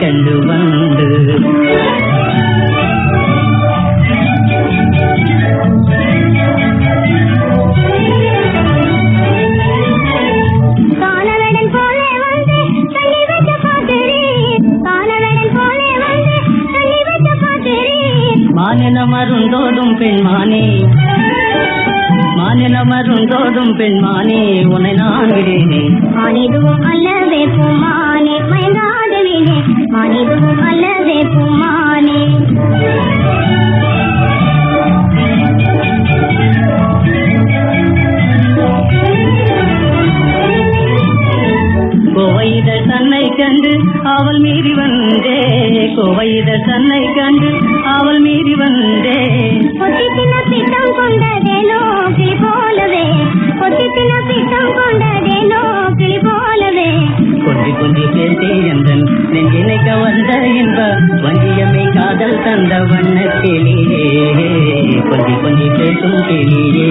கண்டு வந்து காணவடன் போலே வந்து தள்ளி வைத்த பாத்திரி காணவடன் போலே வந்து தள்ளி வைத்த பாத்திரி மானின மருந்தோடும் பெண்மானே மானின மருந்தோடும் பெண்மானே உன்னை நான் விடேனே மானிதுவும் அல்லவே பூமானே மயங்காதவினே மானிதுவும் அல்லவே பூமானே கோவையிதழ் தன்னை கண்டு அவள் மீறி வந்தே கோவையிதழ் தன்னை கண்டு அவள் மீறி வந்தே பொத்தித்தின பித்தம் கொண்டதேனோ கிளி போலவே பொத்தித்தின பித்தம் கொண்டதேனோ கிளி போலவே கொஞ்சி கொஞ்சி பேசி எந்தன் நெஞ்சினை கவர்ந்த இன்ப வஞ்சியமை காதல் தந்த வண்ண கிளியே கொஞ்சி கொஞ்சி பேசும் கிளியே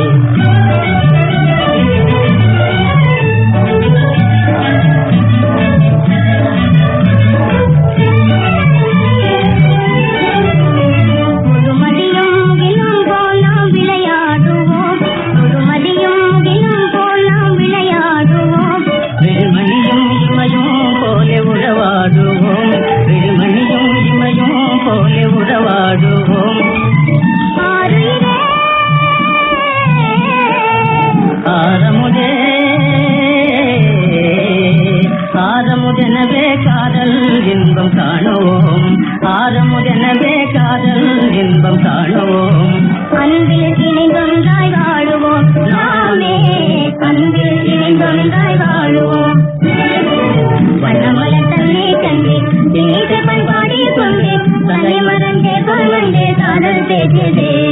முழுமதியும் முகிலும் போல் நாம் விளையாடுவோம் முழுமதியும் முகிலும் போல் நாம் விளையாடுவோம் விழுமணியும் இமையும் போல உறவாடுவோம் விழுமணியும் இமையும் போல உறவாடுவோம் ஆறுயிரே ஆரமுதே ஆரமுதெனவே காதல் இன்பம் காணுவோம் ஆரமுதெனவே காதல் இன்பம் காணுவோம் அன்பில் இணைந்தொன்றாய் வாழுவோம் நாமே அன்பில் இணைந்தொன்றாய் வாழுவோம் வண்ணமலர் தன்னை கண்டு இன்னிசை பண்பாடி கொண்டு தலை மறந்தே பொன்வந்தே காதல் பேசியதே